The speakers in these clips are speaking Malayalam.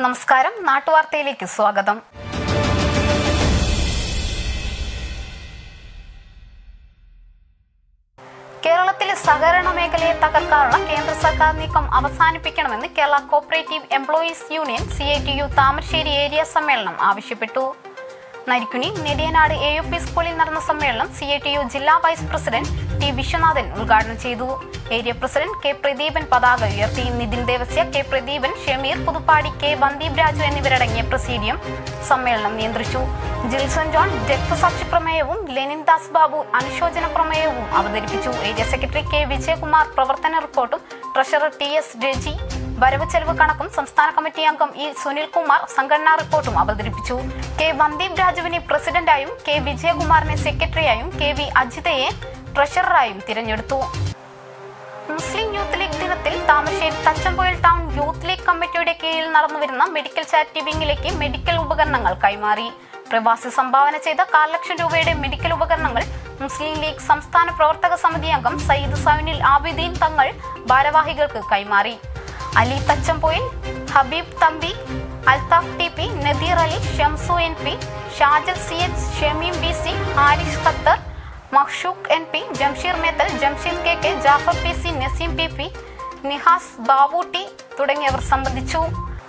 നമസ്കാരം നാട്ടുവാർത്തയിലേക്ക് സ്വാഗതം കേരളത്തിലെ സഹകരണ മേഖലയെ തകർക്കാനുള്ള കേന്ദ്ര സർക്കാർ നീക്കം അവസാനിപ്പിക്കണമെന്ന് Kerala cooperative employees union C I T U Thamarassery area സമ്മേളനം ആവശ്യപ്പെട്ടു Narikkuni Nediyanad A U P സ്കൂളിൽ നടന്ന സമ്മേളനം സി ഐ ടി യു ജില്ലാ വൈസ് പ്രസിഡന്റ് ടി വിശ്വനാഥൻ ഉദ്ഘാടനം ചെയ്തു ഏരിയ പ്രസിഡന്റ് കെ പ്രദീപൻ പതാക ഉയർത്തി നിതിൻ ദേവസ്യ കെ പ്രദീപൻ ഷമീർ പുതുപ്പാടി കെ വന്ദീപ് രാജു എന്നിവരടങ്ങിയ പ്രസീഡിയം സമ്മേളനം നിയന്ത്രിച്ചു ജിൽസൺ ജോൺ രക്തസാക്ഷി പ്രമേയവും ലെനിൻ ദാസ് ബാബു അനുശോചന പ്രമേയവും അവതരിപ്പിച്ചു ഏരിയ സെക്രട്ടറി കെ വിജയകുമാർ പ്രവർത്തന റിപ്പോർട്ടും ട്രഷറർ ടി എസ് രജി വരവ് ചെലവ് കണക്കും സംസ്ഥാന കമ്മിറ്റി അംഗം ഇ സുനിൽകുമാർ സംഘടനാ റിപ്പോർട്ടും അവതരിപ്പിച്ചു കെ വന്ദീപ് രാജുവിനെ പ്രസിഡന്റായും കെ വിജയകുമാറിനെ സെക്രട്ടറിയായും കെ വി അജിതയെ ട്രഷററായും തിരഞ്ഞെടുത്തു മുസ്ലിം യൂത്ത് ലീഗ് ദിനത്തിൽ Thamarassery Thachampuzhal town youth league കമ്മിറ്റിയുടെ കീഴിൽ നടന്നുവരുന്ന മെഡിക്കൽ ചാരിറ്റി വിങ്ങിലേക്ക് മെഡിക്കൽ ഉപകരണങ്ങൾ കൈമാറി പ്രവാസി സംഭാവന ചെയ്ത കാൽ ലക്ഷം രൂപയുടെ മെഡിക്കൽ ഉപകരണങ്ങൾ മുസ്ലിം ലീഗ് സംസ്ഥാന പ്രവർത്തക സമിതി അംഗം സയ്യിദ് സൈനുൽ ആബിദീൻ തങ്ങൾ ഭാരവാഹികൾക്ക് കൈമാറി Ali Thachampoyil Habeeb Thampi Althaf T P Nadeer Ali Shamsu N P Shajal C H Shameem B C Harish Qatar Mahshook N P Jamsheer Methal Jamsheed K K Jafar P C Naseem P P Nihas Bavootty തുടങ്ങിയവർ സംബന്ധിച്ചു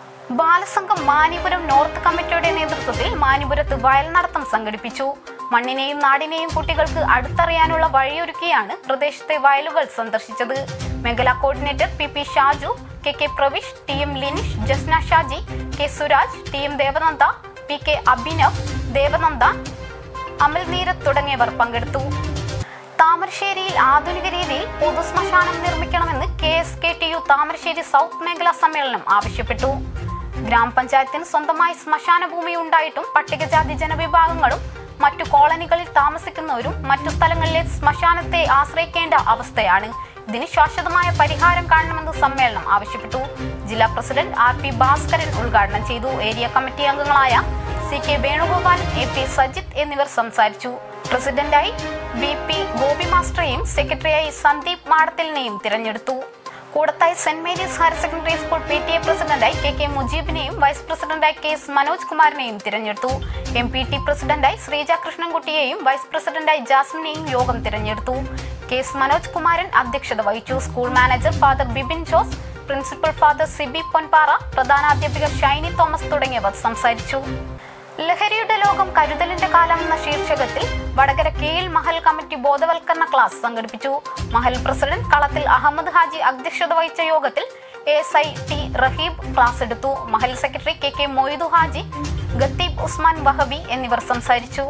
ബാലസംഘം മാനിപുരം നോർത്ത് കമ്മിറ്റിയുടെ നേതൃത്വത്തിൽ മാനിപുരത്ത് വയൽ നടത്തം സംഘടിപ്പിച്ചു മണ്ണിനെയും നാടിനെയും കുട്ടികൾക്ക് അടുത്തറിയാനുള്ള വഴിയൊരുക്കിയാണ് പ്രദേശത്തെ വയലുകൾ സന്ദർശിച്ചത് മേഖലാ coordinator P P Shaju K K Pravish T M Linish Jasna Shaji K Suraj T M Devananda P K Abhinav Devananda Amal Neerath തുടങ്ങിയവർ പങ്കെടുത്തു താമരശ്ശേരിയിൽ ആധുനിക രീതിയിൽ പൊതുശ്മശാനം നിർമ്മിക്കണമെന്ന് K S K T U Thamarassery south മേഖലാ സമ്മേളനം ആവശ്യപ്പെട്ടു ഗ്രാമപഞ്ചായത്തിന് സ്വന്തമായി ശ്മശാന ഭൂമി ഉണ്ടായിട്ടും പട്ടികജാതി ജനവിഭാഗങ്ങളും മറ്റു കോളനികളിൽ താമസിക്കുന്നവരും മറ്റു സ്ഥലങ്ങളിലെ ശ്മശാനത്തെ ആശ്രയിക്കേണ്ട അവസ്ഥയാണ് ഇതിന് ശാശ്വതമായ പരിഹാരം കാണണമെന്ന് സമ്മേളനം ആവശ്യപ്പെട്ടു ജില്ലാ പ്രസിഡന്റ് ആർ പി ഭാസ്കരൻ ഉദ്ഘാടനം ചെയ്തു ഏരിയ കമ്മിറ്റി അംഗങ്ങളായ C K Venugopal A P Sajith എന്നിവർ സംസാരിച്ചു പ്രസിഡന്റായി ബി പി ഗോപി മാസ്റ്ററെയും സെക്രട്ടറിയായി സന്ദീപ് മാടത്തിലിനെയും തിരഞ്ഞെടുത്തു കൂടത്തായി സെന്റ് Mary's higher secondary school P T A പ്രസിഡന്റായി കെ കെ മുജീബിനെയും വൈസ് പ്രസിഡന്റായി കെ എസ് മനോജ് കുമാറിനെയും തിരഞ്ഞെടുത്തു എം പി ടി പ്രസിഡന്റായി ശ്രീജ കൃഷ്ണൻകുട്ടിയെയും വൈസ് പ്രസിഡന്റായി ജാസ്മിനെയും യോഗം തിരഞ്ഞെടുത്തു കെ എസ് മനോജ് കുമാരൻ അധ്യക്ഷത വഹിച്ചു school manager father Bibin Jose principal father Sibi Ponpara പ്രധാനാധ്യാപിക ഷൈനി തോമസ് തുടങ്ങിയവർ സംസാരിച്ചു ലഹരിയുടെ ലോകം കരുതലിന്റെ കാലം എന്ന ശീർഷകത്തിൽ വടകര കീഴിൽ മഹൽ കമ്മിറ്റി ബോധവൽക്കരണ ക്ലാസ് സംഘടിപ്പിച്ചു മഹൽ പ്രസിഡന്റ് കളത്തിൽ അഹമ്മദ് ഹാജി അധ്യക്ഷത വഹിച്ച യോഗത്തിൽ S I T Raheeb class എടുത്തു Mahal secretary K K Moidu Haji Khateeb Usman Wahabi എന്നിവർ സംസാരിച്ചു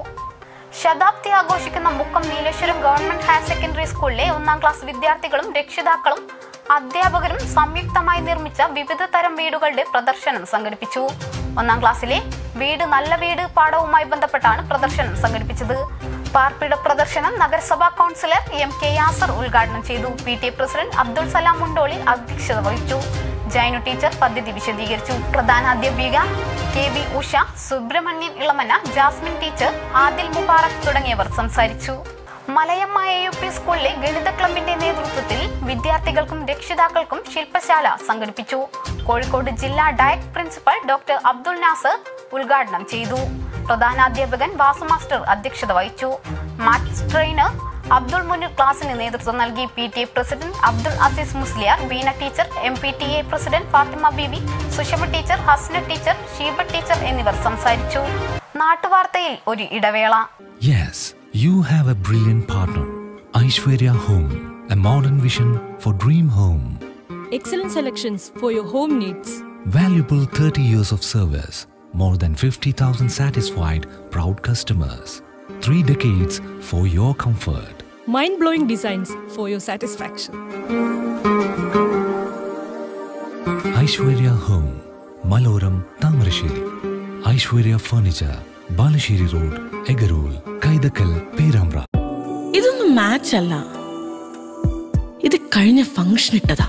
ശതാബ്ദി ആഘോഷിക്കുന്ന Mukkam Neeleswaram government higher secondary സ്കൂളിലെ ഒന്നാം ക്ലാസ് വിദ്യാർത്ഥികളും രക്ഷിതാക്കളും അധ്യാപകരും സംയുക്തമായി നിർമ്മിച്ച വിവിധ തരം വീടുകളുടെ പ്രദർശനം സംഘടിപ്പിച്ചു ഒന്നാം ക്ലാസ്സിലെ വീട് നല്ല വീട് പാഠവുമായി ബന്ധപ്പെട്ടാണ് പ്രദർശനം സംഘടിപ്പിച്ചത് പാർപ്പിട പ്രദർശനം നഗരസഭാ കൗൺസിലർ എം കെ യാസർ ഉദ്ഘാടനം ചെയ്തു P T A president Abdul Salam Mundoli അധ്യക്ഷത വഹിച്ചു ജൈനു ടീച്ചർ പദ്ധതി വിശദീകരിച്ചു പ്രധാനാധ്യാപിക K V Usha Subrahmanyan Elamana Jasmin teacher Adil Mubarak തുടങ്ങിയവർ സംസാരിച്ചു മലയമ്മ എ യു പി സ്കൂളിലെ ഗണിത ക്ലബിന്റെ നേതൃത്വത്തിൽ വിദ്യാർത്ഥികൾക്കും രക്ഷിതാക്കൾക്കും ശില്പശാല സംഘടിപ്പിച്ചു കോഴിക്കോട് ജില്ലാ DIET principal doctor Abdul Nasar ഉദ്ഘാടനം ചെയ്തു പ്രധാനാധ്യാപകൻ വാസു മാസ്റ്റർ അധ്യക്ഷത വഹിച്ചു മാത്സ് ട്രെയിനർ അബ്ദുൾ മുനീർ ക്ലാസിന് നേതൃത്വം നൽകി P T A president Abdul Azeez Musliyar Beena teacher M P T A president Fathima Beevi Sushama teacher Hasna teacher Sheeba teacher എന്നിവർ സംസാരിച്ചു നാട്ടുവാർത്തയിൽ ഒരു ഇടവേള Yes, you have a brilliant partner. Aishwarya Home, a modern vision for dream home. Excellent selections for your home needs. Valuable 30 years of service, more than 50,000 satisfied, proud customers. Three decades for your comfort. Mind blowing designs for your satisfaction. Aishwarya Home, Maloram, Tamarashiri. Aishwarya Furniture, Balashiri Road, Egarul, Kaidakal, Perambra. ഇതൊന്നും മാച്ച് അല്ല ഇത് കഴിഞ്ഞ ഫംഗ്ഷൻ ഇട്ടതാ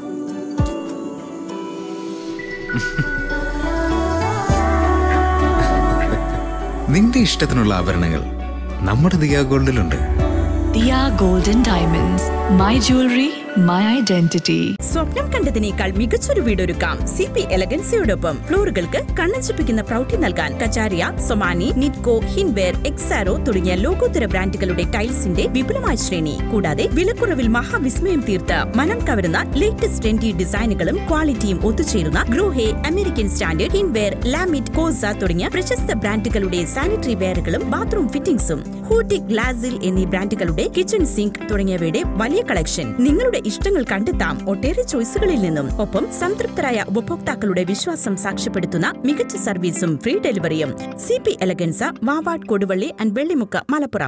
നിന്റെ ഇഷ്ടത്തിനുള്ള ആഭരണങ്ങൾ നമ്മുടെ Diya ഗോൾഡിലുണ്ട് Dia Golden Diamonds, my jewelry, my identity. സ്വപ്നം കണ്ടതിനേക്കാൾ മികച്ചൊരു വീടൊരുക്കാം സി പി എലഗൻസിയോടൊപ്പം ഫ്ലോറുകൾക്ക് കണ്ണഞ്ചിപ്പിക്കുന്ന പ്രൗഢി നൽകാൻ കജാരിയ സൊമാനി നിറ്റ്കോ ഹിൻവെയർ എക്സാരോ തുടങ്ങിയ ലോകോത്തര ബ്രാൻഡുകളുടെ ടൈൽസിന്റെ വിപുലമായ ശ്രേണി കൂടാതെ വിലക്കുറവിൽ മഹാവിസ്മയം തീർത്ത് മനം കവരുന്ന ലേറ്റസ്റ്റ് ട്രെൻഡി ഡിസൈനുകളും ക്വാളിറ്റിയും ഒത്തുചേരുന്ന ഗ്രൂഹെ അമേരിക്കൻ സ്റ്റാൻഡേർഡ് ഹിൻവെയർ ലാമിറ്റ് കോസ തുടങ്ങിയ പ്രശസ്ത ബ്രാൻഡുകളുടെ സാനിറ്ററി വെയറുകളും ബാത്റൂം ഫിറ്റിംഗ്സും ഹൂട്ടി ഗ്ലാസിൽ എന്നീ ബ്രാൻഡുകളുടെ കിച്ചൺ സിങ്ക് തുടങ്ങിയവയുടെ വലിയ കളക്ഷൻ നിങ്ങളുടെ ഇഷ്ടങ്ങൾ കണ്ടെത്താം ഒട്ടേറെ ചോയ്സുകളിൽ നിന്നും ഒപ്പം സംതൃപ്തരായ ഉപഭോക്താക്കളുടെ വിശ്വാസം സാക്ഷ്യപ്പെടുത്തുന്ന മികച്ച സർവീസും ഫ്രീ ഡെലിവറിയും C P Elegansa Vavad Koduvally and Vellimukku Malappuram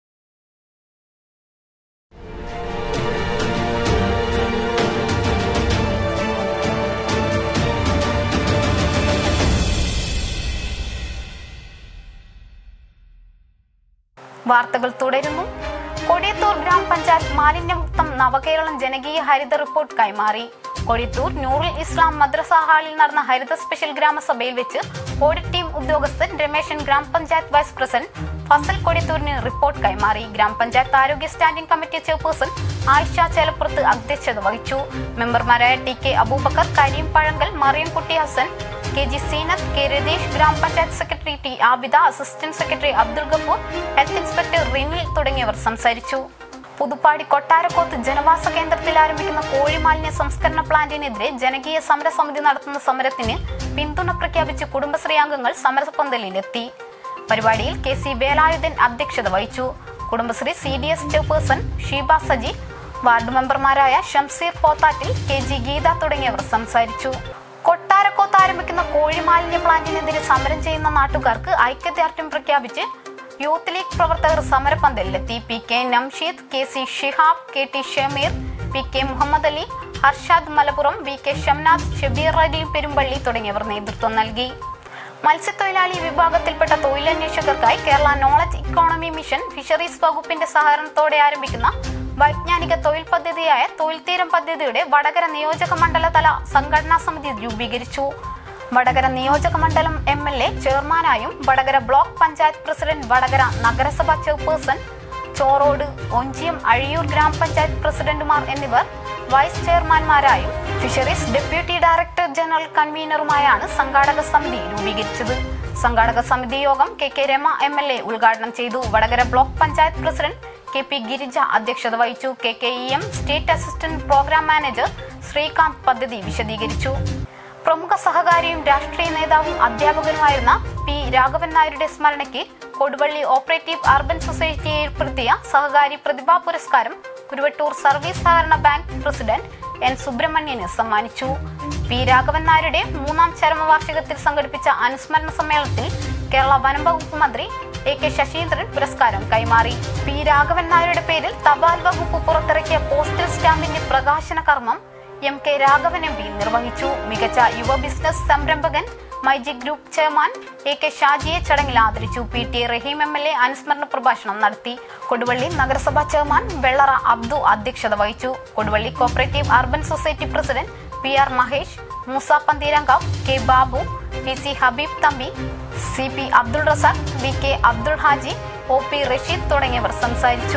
വാർത്തകൾ തുടരുന്നു കൊടിയത്തൂർ ഗ്രാമപഞ്ചായത്ത് മാലിന്യമുക്തം നവകേരളം ജനകീയ ഹരിത റിപ്പോർട്ട് കൈമാറി കൊടിയത്തൂർ നൂറുൽ ഇസ്ലാം മദ്രസ ഹാളിൽ നടന്ന ഹരിത സ്പെഷ്യൽ ഗ്രാമസഭയിൽ വെച്ച് ഓഡിറ്റ് ടീം ഉദ്യോഗസ്ഥൻ രമേശൻ ഗ്രാമപഞ്ചായത്ത് വൈസ് പ്രസിഡന്റ് ഫസൽ കൊടിയത്തൂരിന് റിപ്പോർട്ട് കൈമാറി ഗ്രാമപഞ്ചായത്ത് ആരോഗ്യ standing committee chairperson Ayisha Chelappurath അധ്യക്ഷത വഹിച്ചു മെമ്പർമാരായ T K Abubakar Kareem Pazhankal Mariyamkutty Hasan K G Seenath K Ratheesh ഗ്രാമപഞ്ചായത്ത് secretary T Abida assistant secretary Abdul Gafoor health inspector Rinil തുടങ്ങിയവർ സംസാരിച്ചു പുതുപ്പാടി കൊട്ടാരക്കോത്ത് ജനവാസ കേന്ദ്രത്തിൽ ആരംഭിക്കുന്ന കോഴിമാലിന്യ സംസ്കരണ പ്ലാന്റിനെതിരെ ജനകീയ സമരസമിതി നടത്തുന്ന സമരത്തിന് പിന്തുണ പ്രഖ്യാപിച്ച് കുടുംബശ്രീ അംഗങ്ങൾ സമരപന്തലിലെത്തി പരിപാടിയിൽ കെ സി വേലായുധൻ അധ്യക്ഷത വഹിച്ചു Kudumbashree C D S chairperson Sheeba Saji ward മെമ്പർമാരായ ഷംസീർ പോത്താറ്റിൽ കെ ജി ഗീത തുടങ്ങിയവർ സംസാരിച്ചു കൊട്ടാരക്കോത്ത് ആരംഭിക്കുന്ന കോഴിമാലിന്യ പ്ലാന്റിനെതിരെ സമരം ചെയ്യുന്ന നാട്ടുകാർക്ക് ഐക്യദാർഢ്യം പ്രഖ്യാപിച്ച് യൂത്ത് ലീഗ് പ്രവർത്തകർ സമരപന്തലിലെത്തി P K Namsheed K C Shihab K T Shameer P K Muhammad Ali Harshad Malappuram V K Shamnath Shabeer Ali Perumbally തുടങ്ങിയവർ നേതൃത്വം നൽകി മത്സ്യത്തൊഴിലാളി വിഭാഗത്തിൽപ്പെട്ട തൊഴിലന്വേഷകർക്കായി Kerala knowledge economy mission fisheries വകുപ്പിന്റെ സഹകരണത്തോടെ ആരംഭിക്കുന്ന വൈജ്ഞാനിക തൊഴിൽ പദ്ധതിയായ തൊഴിൽ തീരം പദ്ധതിയുടെ വടകര നിയോജക മണ്ഡലതല സംഘടനാ സമിതി രൂപീകരിച്ചു വടകര നിയോജക മണ്ഡലം എം എൽ എ ചെയർമാനായും വടകര ബ്ലോക്ക് പഞ്ചായത്ത് പ്രസിഡന്റ് വടകര നഗരസഭ ചെയർപേഴ്സൺ ചോറോട് ഒഞ്ചിയം അഴിയൂർ ഗ്രാമപഞ്ചായത്ത് പ്രസിഡന്റുമാർ എന്നിവർ വൈസ് ചെയർമാൻമാരായും ഫിഷറീസ് ഡെപ്യൂട്ടി ഡയറക്ടർ ജനറൽ കൺവീനറുമായാണ് സംഘാടക സമിതി രൂപീകരിച്ചത് സംഘാടക സമിതി യോഗം K K Rema M L A ഉദ്ഘാടനം ചെയ്തു Vadakara block panchayat president K P Girija അധ്യക്ഷത വഹിച്ചു K K E M state assistant programme manager Sreekanth പദ്ധതി വിശദീകരിച്ചു പ്രമുഖ സഹകാരിയും രാഷ്ട്രീയ നേതാവും അധ്യാപകനുമായിരുന്ന പി രാഘവൻ നായരുടെ സ്മരണയ്ക്ക് കൊടുവള്ളി ഓപ്പറേറ്റീവ് അർബൻ സൊസൈറ്റി ഏർപ്പെടുത്തിയ സഹകാരി പ്രതിഭാ പുരസ്കാരം കുരുവട്ടൂർ സർവീസ് സഹകരണ ബാങ്ക് പ്രസിഡന്റ് എൻ സുബ്രഹ്മണ്യന് സമ്മാനിച്ചു പി രാഘവൻ നായരുടെ മൂന്നാം ചരമവാർഷികത്തിൽ സംഘടിപ്പിച്ച അനുസ്മരണ സമ്മേളനത്തിൽ കേരള വനം വകുപ്പ് മന്ത്രി എ കെ ശശീന്ദ്രൻ പുരസ്കാരം കൈമാറി പി രാഘവൻ നായരുടെ പേരിൽ തപാൽ വകുപ്പ് പുറത്തിറക്കിയ പോസ്റ്റൽ സ്റ്റാമ്പിന്റെ പ്രകാശന കർമ്മം M K Raghavan M P നിർവഹിച്ചു മികച്ച യുവ ബിസിനസ് സംരംഭകൻ MyG group chairman A K ഷാജിയെ ചടങ്ങിൽ ആദരിച്ചു P T Raheem M L A അനുസ്മരണ പ്രഭാഷണം നടത്തി കൊടുവള്ളി നഗരസഭാ ചെയർമാൻ വെള്ളറ അബ്ദു അധ്യക്ഷത വഹിച്ചു Koduvally cooperative urban society president P R Mahesh Moosa Pantheerankavu K Babu P C Habeeb Thampi C P Abdul Razak V K Abdul Haji O P Rasheed തുടങ്ങിയവർ സംസാരിച്ചു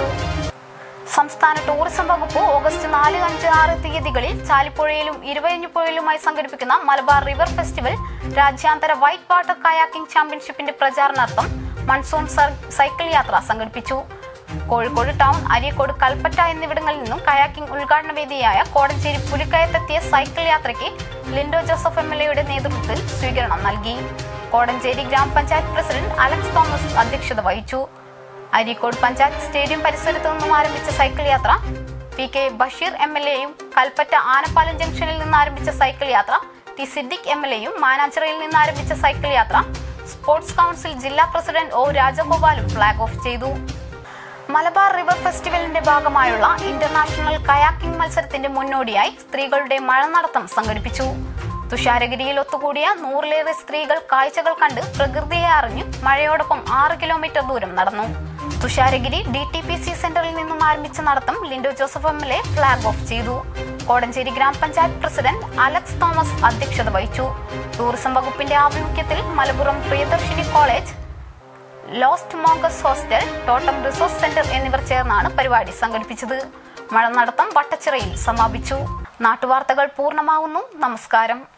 സംസ്ഥാന ടൂറിസം വകുപ്പ് ഓഗസ്റ്റ് നാല് അഞ്ച് ആറ് തീയതികളിൽ ചാലിപ്പുഴയിലും ഇരുവഴിഞ്ഞിപ്പുഴയിലുമായി സംഘടിപ്പിക്കുന്ന മലബാർ റിവർ ഫെസ്റ്റിവൽ രാജ്യാന്തര വൈറ്റ് വാട്ടർ കയാക്കിംഗ് ചാമ്പ്യൻഷിപ്പിന്റെ പ്രചാരണാർത്ഥം മൺസൂൺ സർ- സൈക്കിൾ യാത്ര സംഘടിപ്പിച്ചു കോഴിക്കോട് ടൗൺ അരീക്കോട് കൽപ്പറ്റ എന്നിവിടങ്ങളിൽ നിന്നും കയാക്കിംഗ് ഉദ്ഘാടന വേദിയായ കോടഞ്ചേരി പുലിക്കയത്തെത്തിയ സൈക്കിൾ യാത്രയ്ക്ക് ലിൻഡോ ജോസഫ് എം എൽ എയുടെ നേതൃത്വത്തിൽ സ്വീകരണം നൽകി കോടഞ്ചേരി ഗ്രാമപഞ്ചായത്ത് പ്രസിഡന്റ് അലക്സ് തോമസ് അധ്യക്ഷത വഹിച്ചു അരീക്കോട് പഞ്ചായത്ത് സ്റ്റേഡിയം പരിസരത്തു നിന്നും ആരംഭിച്ച സൈക്കിൾ യാത്ര P K Basheer M L എയും കൽപ്പറ്റ ആനപ്പാലം ജംഗ്ഷനിൽ നിന്ന് ആരംഭിച്ച സൈക്കിൾ യാത്ര ടി സിദ്ദിഖ് എം എൽ എയും മാനാഞ്ചിറയിൽ നിന്ന് ആരംഭിച്ച സൈക്കിൾ യാത്ര സ്പോർട്സ് കൗൺസിൽ ജില്ലാ പ്രസിഡന്റ് ഒ രാജഗോപാലും ഫ്ളാഗ് ഓഫ് ചെയ്തു മലബാർ റിവർ ഫെസ്റ്റിവലിന്റെ ഭാഗമായുള്ള ഇന്റർനാഷണൽ കയാക്കിംഗ് മത്സരത്തിന്റെ മുന്നോടിയായി സ്ത്രീകളുടെ മഴനടത്തം സംഘടിപ്പിച്ചു തുഷാരഗിരിയിൽ ഒത്തുകൂടിയ നൂറിലേറെ സ്ത്രീകൾ കാഴ്ചകൾ കണ്ട് പ്രകൃതിയെ അറിഞ്ഞ് മഴയോടൊപ്പം ആറ് കിലോമീറ്റർ ദൂരം നടന്നു Thusharagiri D T P C സെന്ററിൽ നിന്നും ആരംഭിച്ച നടത്തം Linto Joseph M L A flag off ചെയ്തു കോടഞ്ചേരി ഗ്രാമപഞ്ചായത്ത് പ്രസിഡന്റ് അലക്സ് തോമസ് അധ്യക്ഷത വഹിച്ചു ടൂറിസം വകുപ്പിന്റെ ആഭിമുഖ്യത്തിൽ Malappuram Priyadarshini college lost monks hostel totem resource centre എന്നിവർ ചേർന്നാണ് പരിപാടി സംഘടിപ്പിച്ചത് മഴ നടത്തം വട്ടച്ചിറയിൽ സമാപിച്ചു നാട്ടുവാർത്തകൾ പൂർണ്ണമാകുന്നു നമസ്കാരം